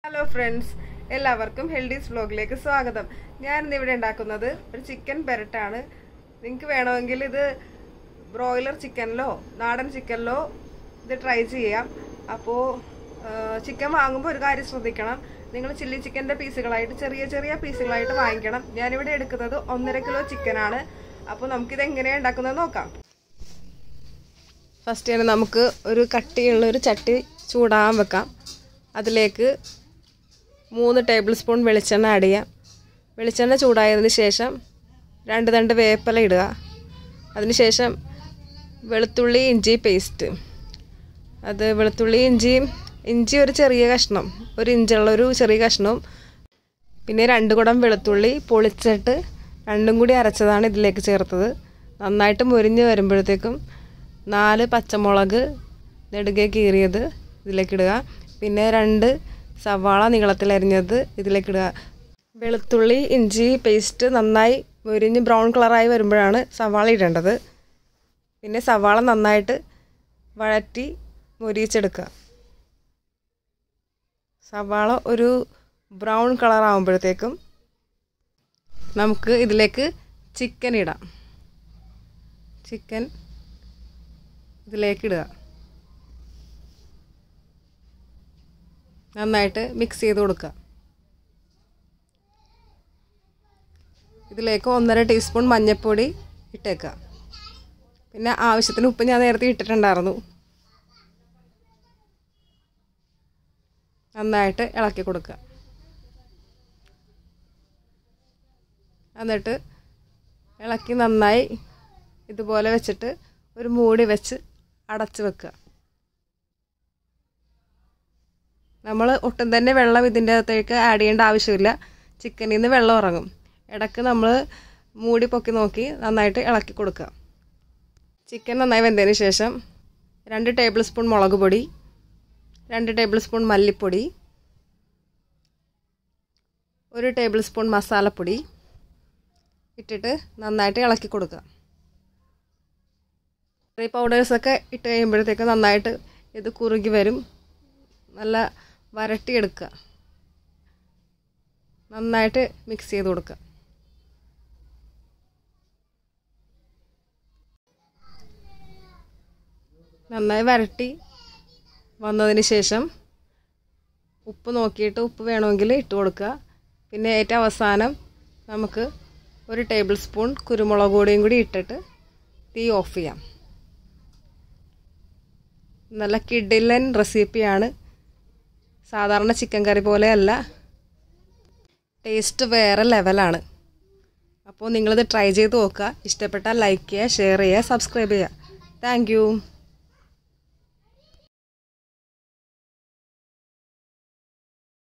hello friends എല്ലാവർക്കും ഹെൽഡീസ് വ്ലോഗിലേക്ക് സ്വാഗതം ഞാൻ ഇന്ന് ഇവിടെ ഉണ്ടാക്കുന്നത് ഒരു ചിക്കൻ പെരട്ടാണ് നിങ്ങൾക്ക് വേണമെങ്കിൽ ഇത് ബ്രോയിലർ ചിക്കനിലോ നാടൻ ചിക്കനിലോ ഇത് ട്രൈ ചെയ്യാം അപ്പോൾ ചിക്കൻ വാങ്ങുമ്പോൾ ഒരു കാര്യം ശ്രദ്ധിക്കണം നിങ്ങൾ ചില്ലി ചിക്കൻ്റെ പീസുകളായിട്ട് ചെറിയ ചെറിയ പീസുകളായിട്ട് വാങ്ങിക്കണം ഞാനിവിടെ എടുക്കുന്നത് ഒന്നര കിലോ ചിക്കനാണ് അപ്പോൾ നമുക്കിത് എങ്ങനെയാണ് ഉണ്ടാക്കുന്നത് നോക്കാം ഫസ്റ്റ് തന്നെ നമുക്ക് ഒരു കട്ടിയുള്ള ഒരു ചട്ടി ചൂടാൻ വെക്കാം അതിലേക്ക് മൂന്ന് ടേബിൾ സ്പൂൺ വെളിച്ചെണ്ണ ആഡ് ചെയ്യാം വെളിച്ചെണ്ണ ചൂടായതിന് ശേഷം രണ്ട് രണ്ട് വേപ്പില ഇടുക അതിനുശേഷം വെളുത്തുള്ളി ഇഞ്ചി പേസ്റ്റ് അത് വെളുത്തുള്ളി ഇഞ്ചിയും ഇഞ്ചി ഒരു ചെറിയ കഷ്ണം ഒരു ഇഞ്ചുള്ള ഒരു ചെറിയ കഷ്ണവും പിന്നെ രണ്ട് കുടം വെളുത്തുള്ളി പൊളിച്ചിട്ട് രണ്ടും കൂടി അരച്ചതാണ് ഇതിലേക്ക് ചേർത്തത് നന്നായിട്ട് മുരിഞ്ഞ് വരുമ്പോഴത്തേക്കും നാല് പച്ചമുളക് നെടുകെ കീറിയത് ഇതിലേക്കിടുക പിന്നെ രണ്ട് സവാള നീളത്തിലരിഞ്ഞത് ഇതിലേക്കിടുക വെളുത്തുള്ളി ഇഞ്ചി പേസ്റ്റ് നന്നായി മുരിഞ്ഞ് ബ്രൗൺ കളറായി വരുമ്പോഴാണ് സവാള ഇടേണ്ടത് പിന്നെ സവാള നന്നായിട്ട് വഴറ്റി മുരിച്ചെടുക്കുക സവാള ഒരു ബ്രൗൺ കളർ ആകുമ്പോഴത്തേക്കും നമുക്ക് ഇതിലേക്ക് ചിക്കൻ ഇടാം ചിക്കൻ ഇതിലേക്ക് ഇടുക നന്നായിട്ട് മിക്സ് ചെയ്ത് കൊടുക്കുക ഇതിലേക്ക് ഒന്നര ടീസ്പൂൺ മഞ്ഞൾപ്പൊടി ഇട്ടേക്കുക പിന്നെ ആവശ്യത്തിന് ഉപ്പ് ഞാൻ നേരത്തെ ഇട്ടിട്ടുണ്ടായിരുന്നു നന്നായിട്ട് ഇളക്കി കൊടുക്കുക എന്നിട്ട് ഇളക്കി നന്നായി ഇതുപോലെ വെച്ചിട്ട് ഒരു മൂടി വെച്ച് അടച്ച് വെക്കുക നമ്മൾ ഒട്ടും തന്നെ വെള്ളം ഇതിൻ്റെ അകത്തേക്ക് ആഡ് ചെയ്യേണ്ട ആവശ്യമില്ല ചിക്കനിൽ നിന്ന് വെള്ളം ഇറങ്ങും ഇടയ്ക്ക് നമ്മൾ മൂടി പൊക്കി നോക്കി നന്നായിട്ട് ഇളക്കി കൊടുക്കുക ചിക്കൻ നന്നായി വെന്തതിന് ശേഷം രണ്ട് ടേബിൾ സ്പൂൺ മുളക് പൊടി രണ്ട് ടേബിൾ സ്പൂൺ മല്ലിപ്പൊടി ഒരു ടേബിൾ സ്പൂൺ മസാലപ്പൊടി ഇട്ടിട്ട് നന്നായിട്ട് ഇളക്കി കൊടുക്കുക കറി പൗഡേഴ്സൊക്കെ ഇട്ട് കഴിയുമ്പോഴത്തേക്ക് നന്നായിട്ട് ഇത് കുറുകി വരും നല്ല വരട്ടിയെടുക്കുക നന്നായിട്ട് മിക്സ് ചെയ്ത് കൊടുക്കുക നന്നായി വരട്ടി വന്നതിന് ശേഷം ഉപ്പ് നോക്കിയിട്ട് ഉപ്പ് വേണമെങ്കിൽ ഇട്ട് കൊടുക്കുക പിന്നെ ഏറ്റവും അവസാനം നമുക്ക് ഒരു ടേബിൾ സ്പൂൺ കുരുമുളക് പൊടിയും കൂടി ഇട്ടിട്ട് തീ ഓഫ് ചെയ്യാം നല്ല കിഡിലൻ റെസിപ്പിയാണ് സാധാരണ ചിക്കൻ കറി പോലെയല്ല ടേസ്റ്റ് വേറെ ലെവലാണ് അപ്പോൾ നിങ്ങളിത് ട്രൈ ചെയ്ത് നോക്കുക ഇഷ്ടപ്പെട്ടാൽ ലൈക്ക് ചെയ്യുക ഷെയർ ചെയ്യുക സബ്സ്ക്രൈബ് ചെയ്യുക താങ്ക്